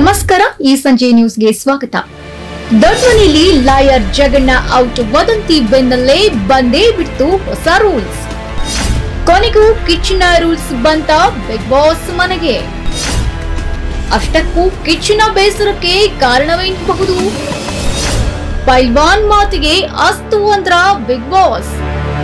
ನಮಸ್ಕಾರ ಈ ಸಂಜೆ ನ್ಯೂಸ್ಗೆ ಸ್ವಾಗತ ದೊಡ್ಮನೆಯಲ್ಲಿ ಲಾಯರ್ ಜಗಣ್ಣ ಔಟ್ ವದಂತಿ ಬೆನ್ನಲ್ಲೇ ಬಂದೇ ಬಿಡ್ತು ಹೊಸ ರೂಲ್ಸ್ ಕೊನೆಗೂ ಕಿಚ್ಚನ ರೂಲ್ಸ್ ಬಂತ ಬಿಗ್ ಬಾಸ್ ಮನೆಗೆ ಅಷ್ಟಕ್ಕೂ ಕಿಚ್ಚನ ಬೇಸರಕ್ಕೆ ಕಾರಣವೇನಬಹುದು ಪೈಲ್ವಾನ್ ಮಾತಿಗೆ ಅಸ್ತು ಅಂದ್ರ ಬಿಗ್ ಬಾಸ್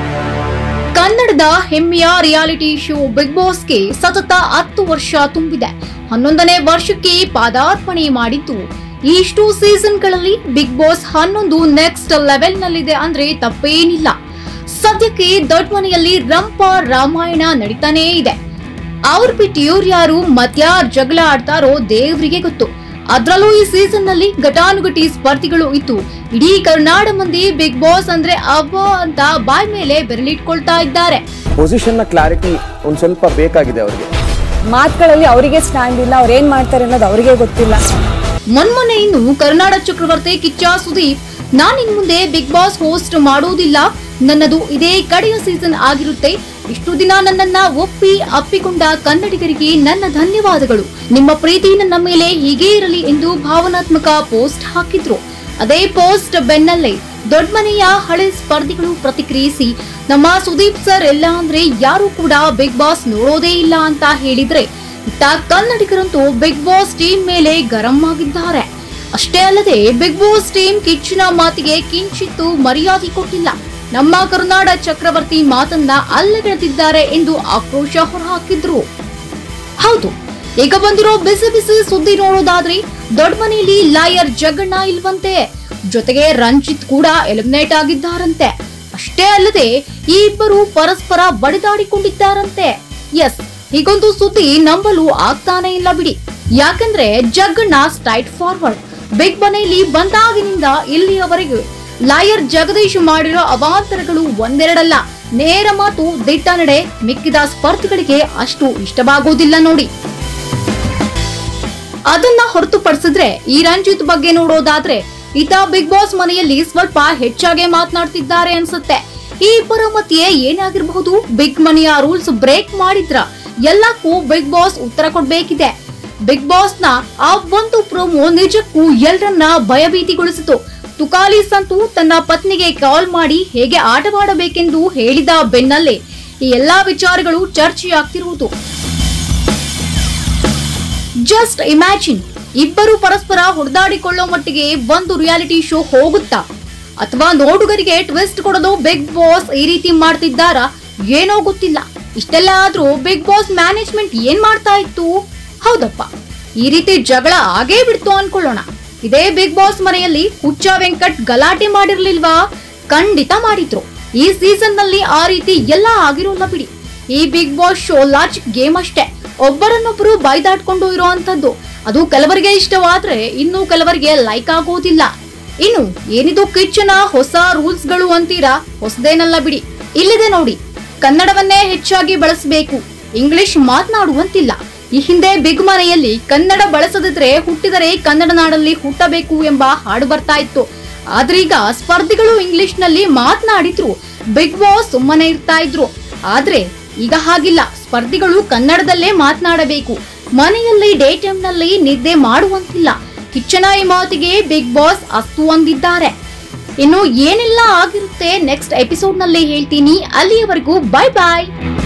ಕನ್ನಡದ ಹೆಮ್ಮೆಯ ರಿಯಾಲಿಟಿ ಶೋ ಬಿಗ್ ಬಾಸ್ಗೆ ಸತತ ಹತ್ತು ವರ್ಷ ತುಂಬಿದೆ ಹನ್ನೊಂದನೇ ವರ್ಷಕ್ಕೆ ಪಾದಾರ್ಪಣೆ ಮಾಡಿದ್ದು ಇಷ್ಟು ಸೀಸನ್ಗಳಲ್ಲಿ ಬಿಗ್ ಬಾಸ್ ಹನ್ನೊಂದು ನೆಕ್ಸ್ಟ್ ಲೆವೆಲ್ ನಲ್ಲಿದೆ ಅಂದ್ರೆ ತಪ್ಪೇನಿಲ್ಲ ಸದ್ಯಕ್ಕೆ ದೊಡ್ಡ ಮನೆಯಲ್ಲಿ ರಂಪ ರಾಮಾಯಣ ನಡೀತಾನೇ ಇದೆ ಅವ್ರ ಬಿಟ್ಟು ಇವ್ರು ಯಾರು ಮತ್ಯಾರ್ ಜಗಳ ಆಡ್ತಾರೋ ದೇವ್ರಿಗೆ ಗೊತ್ತು ಅದ್ರಲ್ಲೂ ಈ ಸೀಸನ್ ನಲ್ಲಿ ಘಟಾನುಘಟಿ ಸ್ಪರ್ಧಿಗಳು ಇತ್ತು ಇಡೀ ಕರ್ನಾಡ ಮಂದಿ ಬಿಗ್ ಬಾಸ್ ಅಂದ್ರೆ ಅಬ್ಬ ಅಂತ ಬಾಯ್ ಮೇಲೆ ಬೆರಳಿಟ್ಕೊಳ್ತಾ ಇದ್ದಾರೆ ಪೊಸಿಷನ್ನ ಕ್ಲಾರಿಟಿ ಒಂದು ಸ್ವಲ್ಪ ಬೇಕಾಗಿದೆ ಅವರಿಗೆ ಮಾತುಗಳಲ್ಲಿ ಅವರಿಗೆ ಸ್ಟ್ಯಾಂಡ್ ಇಲ್ಲ ಅವ್ರು ಏನ್ ಮಾಡ್ತಾರೆ ಅನ್ನೋದು ಅವರಿಗೆ ಗೊತ್ತಿಲ್ಲ ಮೊನ್ಮೊನ್ನೆ ಇನ್ನು ಕರ್ನಾಡ ಚಕ್ರವರ್ತಿ ಕಿಚ್ಚ ಸುದೀಪ್ ನಾನ್ ಇನ್ ಮುಂದೆ ಬಿಗ್ ಬಾಸ್ ಹೋಸ್ಟ್ ಮಾಡುವುದಿಲ್ಲ ನನ್ನದು ಇದೇ ಕಡೆಯ ಸೀಸನ್ ಆಗಿರುತ್ತೆ ಇಷ್ಟು ದಿನ ನನ್ನನ್ನ ಒಪ್ಪಿ ಅಪ್ಪಿಕೊಂಡ ಕನ್ನಡಿಗರಿಗೆ ನನ್ನ ಧನ್ಯವಾದಗಳು ನಿಮ್ಮ ಪ್ರೀತಿ ನನ್ನ ಮೇಲೆ ಹೀಗೇ ಇರಲಿ ಎಂದು ಭಾವನಾತ್ಮಕ ಪೋಸ್ಟ್ ಹಾಕಿದ್ರು ಅದೇ ಪೋಸ್ಟ್ ಬೆನ್ನಲ್ಲೇ ದೊಡ್ಡಮನೆಯ ಹಳೆ ಸ್ಪರ್ಧಿಗಳು ಪ್ರತಿಕ್ರಿಯಿಸಿ ನಮ್ಮ ಸುದೀಪ್ ಸರ್ ಎಲ್ಲ ಅಂದ್ರೆ ಯಾರು ಕೂಡ ಬಿಗ್ ಬಾಸ್ ನೋಡೋದೇ ಇಲ್ಲ ಅಂತ ಹೇಳಿದ್ರೆ ಇತ್ತ ಕನ್ನಡಿಗರಂತೂ ಬಿಗ್ ಬಾಸ್ ಟೀಮ್ ಮೇಲೆ ಗರಂ ಆಗಿದ್ದಾರೆ ಅಷ್ಟೇ ಅಲ್ಲದೆ ಬಿಗ್ ಬಾಸ್ ಟೀಮ್ ಕಿಚ್ಚಿನ ಮಾತಿಗೆ ಕಿಂಚಿತ್ತು ಮರ್ಯಾದೆ ಕೊಟ್ಟಿಲ್ಲ ನಮ್ಮ ಕರುನಾಡ ಚಕ್ರವರ್ತಿ ಮಾತನ್ನ ಅಲ್ಲಗೆಳೆದಿದ್ದಾರೆ ಎಂದು ಆಕ್ರೋಶ ಹೊರಹಾಕಿದ್ರು ಹೌದು ಈಗ ಬಂದಿರೋ ಬಿಸಿ ಬಿಸಿ ಸುದ್ದಿ ನೋಡೋದಾದ್ರೆ ದೊಡ್ಡ ಮನೆಯಲ್ಲಿ ಲಾಯರ್ ಜಗಣ್ಣ ಇಲ್ವಂತೆ ಜೊತೆಗೆ ರಂಜಿತ್ ಕೂಡ ಎಲಿಮಿನೇಟ್ ಆಗಿದ್ದಾರಂತೆ ಅಷ್ಟೇ ಅಲ್ಲದೆ ಈ ಇಬ್ಬರು ಪರಸ್ಪರ ಬಡಿದಾಡಿಕೊಂಡಿದ್ದಾರಂತೆ ಎಸ್ ಹೀಗೊಂದು ಸುದ್ದಿ ನಂಬಲು ಆಗ್ತಾನೆ ಇಲ್ಲ ಬಿಡಿ ಯಾಕಂದ್ರೆ ಜಗಣ್ಣ ಸ್ಟ್ರೈಟ್ ಫಾರ್ವರ್ಡ್ ಬಿಗ್ ಮನೆಯಲ್ಲಿ ಬಂದಾಗಿನಿಂದ ಇಲ್ಲಿಯವರೆಗೂ ಲಾಯರ್ ಜಗದೀಶ್ ಮಾಡಿರೋ ಅವಾಂತರಗಳು ಒಂದೆರಡಲ್ಲ ನೇರ ಮಾತು ದಿಟ್ಟ ನಡೆ ಮಿಕ್ಕಿದ ಸ್ಪರ್ಧಿಗಳಿಗೆ ಅಷ್ಟು ಇಷ್ಟವಾಗುವುದಿಲ್ಲ ನೋಡಿ ಅದನ್ನ ಹೊರತುಪಡಿಸಿದ್ರೆ ಈ ರಂಜಿತ್ ಬಗ್ಗೆ ನೋಡೋದಾದ್ರೆ ಈತ ಬಿಗ್ ಬಾಸ್ ಮನೆಯಲ್ಲಿ ಸ್ವಲ್ಪ ಹೆಚ್ಚಾಗೆ ಮಾತನಾಡ್ತಿದ್ದಾರೆ ಅನ್ಸುತ್ತೆ ಈ ಇಬ್ಬರ ಮಧ್ಯೆ ಏನಾಗಿರಬಹುದು ಬಿಗ್ ಮನೆಯ ರೂಲ್ಸ್ ಬ್ರೇಕ್ ಮಾಡಿದ್ರ ಎಲ್ಲಕ್ಕೂ ಬಿಗ್ ಬಾಸ್ ಉತ್ತರ ಕೊಡ್ಬೇಕಿದೆ ಬಿಗ್ ಬಾಸ್ ನ ಆ ಒಂದು ಪ್ರೋಮೋ ನಿಜಕ್ಕೂ ಎಲ್ಲರನ್ನ ಭಯಭೀತಿಗೊಳಿಸಿತು ತುಕಾಲಿ ಸಂತು ತನ್ನ ಪತ್ನಿಗೆ ಕಾಲ್ ಮಾಡಿ ಹೇಗೆ ಆಟವಾಡಬೇಕೆಂದು ಹೇಳಿದ ಬೆನ್ನಲ್ಲೇ ಈ ಎಲ್ಲಾ ವಿಚಾರಗಳು ಚರ್ಚೆಯಾಗ್ತಿರುವುದು ಜಸ್ಟ್ ಇಮ್ಯಾಜಿನ್ ಇಬ್ಬರು ಪರಸ್ಪರ ಹೊಡೆದಾಡಿಕೊಳ್ಳೋ ಮಟ್ಟಿಗೆ ಒಂದು ರಿಯಾಲಿಟಿ ಶೋ ಹೋಗುತ್ತಾ ಅಥವಾ ನೋಡುಗರಿಗೆ ಟ್ವಿಸ್ಟ್ ಕೊಡೋದು ಬಿಗ್ ಬಾಸ್ ಈ ರೀತಿ ಮಾಡ್ತಿದ್ದಾರಾ ಏನೋ ಗೊತ್ತಿಲ್ಲ ಇಷ್ಟೆಲ್ಲ ಆದ್ರೂ ಬಿಗ್ ಬಾಸ್ ಮ್ಯಾನೇಜ್ಮೆಂಟ್ ಏನ್ ಮಾಡ್ತಾ ಇತ್ತು ಹೌದಪ್ಪ ಈ ರೀತಿ ಜಗಳ ಆಗೇ ಬಿಡ್ತು ಅನ್ಕೊಳ್ಳೋಣ ಇದೇ ಬಿಗ್ ಬಾಸ್ ಮನೆಯಲ್ಲಿ ಹುಚ್ಚ ವೆಂಕಟ್ ಗಲಾಟೆ ಮಾಡಿರ್ಲಿಲ್ವಾ ಖಂಡಿತ ಮಾಡಿದ್ರು ಈ ಸೀಸನ್ ನಲ್ಲಿ ಆ ರೀತಿ ಎಲ್ಲ ಆಗಿರೋಲ್ಲ ಬಿಡಿ ಈ big boss show logic game ಅಷ್ಟೇ ಒಬ್ಬರನ್ನೊಬ್ಬರು ಬೈದಾಡ್ಕೊಂಡು ಇರುವಂತದ್ದು ಅದು ಕೆಲವರಿಗೆ ಇಷ್ಟವಾದ್ರೆ ಇನ್ನು ಕೆಲವರಿಗೆ ಲೈಕ್ ಆಗೋದಿಲ್ಲ ಇನ್ನು ಏನಿದು ಕಿಚ್ಚನ ಹೊಸ ರೂಲ್ಸ್ ಗಳು ಅಂತೀರಾ ಹೊಸದೇನಲ್ಲ ಬಿಡಿ ಇಲ್ಲಿದೆ ನೋಡಿ ಕನ್ನಡವನ್ನೇ ಹೆಚ್ಚಾಗಿ ಬಳಸಬೇಕು ಇಂಗ್ಲಿಷ್ ಮಾತನಾಡುವಂತಿಲ್ಲ ಈ ಹಿಂದೆ ಬಿಗ್ ಮನೆಯಲ್ಲಿ ಕನ್ನಡ ಬಳಸದಿದ್ರೆ ಹುಟ್ಟಿದರೆ ಕನ್ನಡ ನಾಡಲ್ಲಿ ಹುಟ್ಟಬೇಕು ಎಂಬ ಹಾಡು ಬರ್ತಾ ಇತ್ತು ಆದ್ರೀಗ ಸ್ಪರ್ಧಿಗಳು ಇಂಗ್ಲಿಷ್ ನಲ್ಲಿ ಮಾತನಾಡಿದ್ರು ಬಿಗ್ ಬಾಸ್ ಸುಮ್ಮನೆ ಇರ್ತಾ ಇದ್ರು ಆದ್ರೆ ಈಗ ಹಾಗಿಲ್ಲ ಸ್ಪರ್ಧಿಗಳು ಕನ್ನಡದಲ್ಲೇ ಮಾತನಾಡಬೇಕು ಮನೆಯಲ್ಲಿ ಡೇ ಟೈಮ್ ನಲ್ಲಿ ನಿದ್ದೆ ಮಾಡುವಂತಿಲ್ಲ ಕಿಚ್ಚನ ಈ ಮಾತಿಗೆ ಬಿಗ್ ಬಾಸ್ ಅಸ್ತು ಅಂದಿದ್ದಾರೆ ಇನ್ನು ಏನೆಲ್ಲ ಆಗಿರುತ್ತೆ ನೆಕ್ಸ್ಟ್ ಎಪಿಸೋಡ್ ನಲ್ಲಿ ಹೇಳ್ತೀನಿ ಅಲ್ಲಿಯವರೆಗೂ ಬೈ ಬಾಯ್